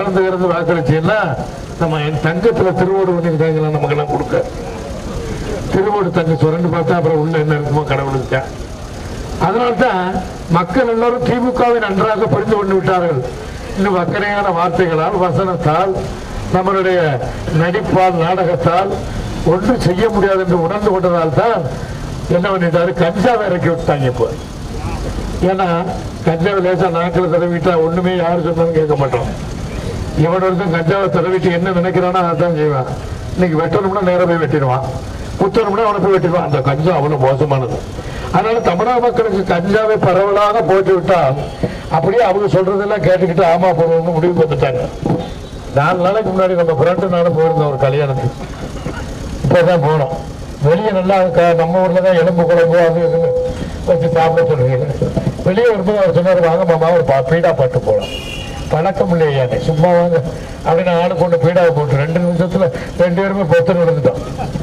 இறந்து இறந்து வாக்களிச்சீங்கன்னா நம்ம என் தங்கத்துல திருவோடு பண்ணியிருக்காங்களா நமக்கு எல்லாம் கொடுக்க திருவோடு தங்க சுரண்டு பார்த்தா அப்புறம் உள்ள என்ன இருக்குமோ கடவுளுக்கு தான். அதனால்தான் மக்கள் எல்லாரும் திமுகவை நன்றாக புரிந்து கொண்டு விட்டார்கள் இன்னும் அக்கறையான வார்த்தைகளால் வசனத்தால் நம்மளுடைய நடிப்பால் நாடகத்தால் ஒன்றும் செய்ய முடியாது என்று உணர்ந்து கொண்டதால் தான் என்ன பண்ணிட்டாரு கஞ்சாவை இறக்கி விட்டாங்க இப்போ ஏன்னா கஞ்சாவை லேசா நாக்கில் தடவிட்டா ஒண்ணுமே யாரு சொன்னாலும் கேட்க மாட்டோம் இவன் ஒருத்தன் கஞ்சாவை தடவிட்டு என்ன நினைக்கிறானோ அதான் செய்வான் இன்னைக்கு வெட்டணும்னா நேரா போய் வெட்டிடுவான் குத்தணும்னா அவனை போய் வெட்டிடுவான் அந்த கஞ்சா அவ்வளவு மோசமானது அதனால தமிழக மக்களுக்கு கஞ்சாவை பரவலாக போட்டு விட்டால் அப்படியே அவங்க சொல்றதெல்லாம் கேட்டுக்கிட்டு ஆமா போடுவோம்னு முடிவுக்கு வந்துட்டாங்க நாலு நாளைக்கு முன்னாடி நம்ம ஃப்ரெண்டு நானும் போயிருந்தோம் ஒரு கல்யாணத்துக்கு இப்பதான் போனோம் வெளியே நல்லா க- நம்ம ஊர்ல தான் எலும்பு குழம்பு அது இதுன்னு வச்சு சாப்பிட சொல்றீங்க வெளியே வரும்போது அவர் சொன்னார் வாங்க மாமா ஒரு பா- பீடா பாட்டு போலாம் பழக்கம் இல்லையா சும்மா வாங்க அப்படின்னு ஆளுக்கு ஒன்று பீடாவை போட்டு ரெண்டு நிமிஷத்துல ரெண்டு பேருமே பொத்து நடந்துட்டோம்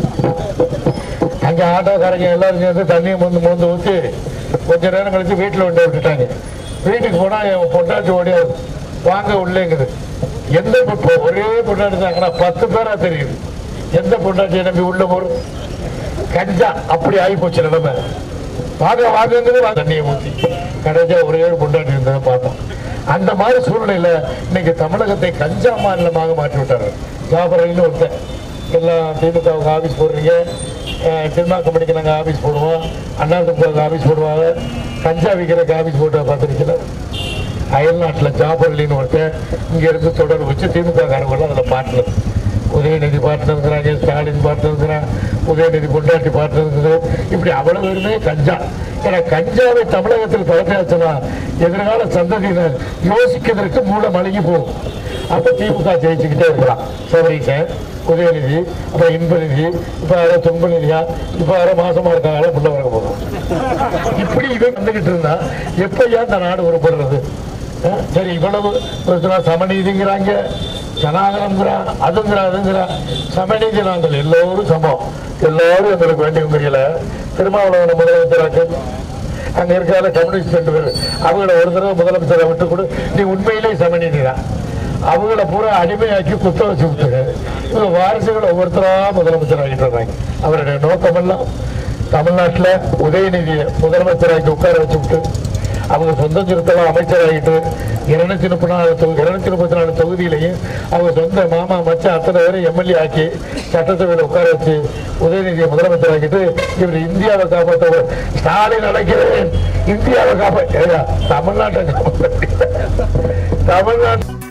அங்க ஆட்டோக்காரங்க எல்லாரும் சேர்ந்து தண்ணியை மொந்து மொந்து ஊற்றி கொஞ்ச நேரம் கழிச்சு வீட்டில் கொண்டு விட்டுட்டாங்க வீட்டுக்கு போனா என் பொண்டாட்டி ஓடியாது வாங்க உள்ளேங்குது எந்த பொ- ஒரே பொண்டாட்டி தாங்கன்னா பத்து பேரா தெரியுது எந்த பொண்டாட்டியை நம்பி உள்ள போறோம் கஞ்சா அப்படி ஆகி போச்சு நிலைமை வாங்க வாங்குங்கிறது வாங்க தண்ணியை ஊற்றி கடைசியா ஒரே ஒரு பொண்டாட்டி இருந்ததை பார்த்தோம் அந்த மாதிரி சூழ்நிலையில இன்னைக்கு தமிழகத்தை கஞ்சா மாநிலமாக மாற்றி விட்டாரு ஜாபரைன்னு ஒருத்தன் எல்லாம் திமுகவுக்கு ஆபீஸ் போடுறீங்க அஹ், சினிமா கம்பெனிக்கு நாங்கள் ஆபீஸ் போடுவோம் அண்ணா திமுகவுக்கு ஆபீஸ் போடுவாங்க கஞ்சா விற்கிறதுக்கு ஆபீஸ் போட்டு பார்த்துருக்கீங்களா அயல்நாட்டில் ஜாபர்லின்னு ஒருத்தன் இங்க இருந்து தொடர்பு வச்சு திமுக காரங்களாம் அதில் பார்ட்னர் உதயநிதி பார்ட்னர் இருக்கிறாங்க ஸ்டாலின் பார்ட்னர் இருக்கிறான் உதயநிதி பொண்டாட்டி பார்ட்னர் இருக்குது இப்படி அவ்வளவு பேருமே கஞ்சா ஏன்னா கஞ்சாவை தமிழகத்தில் பழக்காச்சுன்னா எதிர்கால சந்ததியினர் யோசிக்கிறதுக்கு மூளை மழுகி போகும் அப்ப திமுக ஜெயிச்சுக்கிட்டே இருக்கலாம் சபரீசன் உதயநிதி அப்புறம் இன்பநிதி இப்ப யாரோ துன்பநிதியா இப்ப யாரோ மாசமா இருக்காங்களோ புள்ள வரக்க போதும் இப்படி இவன் வந்துகிட்டு இருந்தா எப்பயா இந்த நாடு உருப்படுறது அஹ் சரி இவ்வளவு ஒருத்தரா சமநீதிங்கிறாங்க ஜனாதனங்கிறான் அதுங்கிறா அதுங்கிறா சமநீதி நாங்கள் எல்லோரும் சமம் எல்லாரும் எங்களுக்கு வேண்டியவங்கல திருமாவளவனை முதலமைச்சராக்கு அங்க இருக்காத கம்யூனிஸ்ட் ரெண்டு பேர் அவங்கள ஒரு தடவை முதலமைச்சரை விட்டு கொடு நீ உண்மையிலே சமநீதி தான் அவங்கள பூரா அடிமையாக்கி குத்த வச்சு விட்டுரு இவங்க வாரிசுகள் ஒவ்வொருத்தரா முதலமைச்சர் ஆகிட்டு வர்றாங்க அவருடைய நோக்கமெல்லாம் தமிழ்நாட்டுல உதயநிதியை முதலமைச்சராக்கி உட்கார வச்சு விட்டு அவங்க சொந்த சிறுத்தெல்லாம் அமைச்சராகிட்டு இருநூத்தி முப்பத்தி நாலு தொகுதி இருநூத்தி முப்பத்தி நாலு தொகுதியிலையும் அவங்க சொந்த மாமா மச்சான் அத்தனை பேரும் எம்எல்ஏ ஆக்கி சட்டசபையில் உட்கார வச்சு உதயநிதியை முதலமைச்சர் ஆக்கிட்டு இவர் இந்தியாவை காப்பாற்ற ஸ்டாலின் அழைக்கிறேன் இந்தியாவை காப்பாற்ற தமிழ்நாட்டை காப்பாற்ற தமிழ்நாட்டு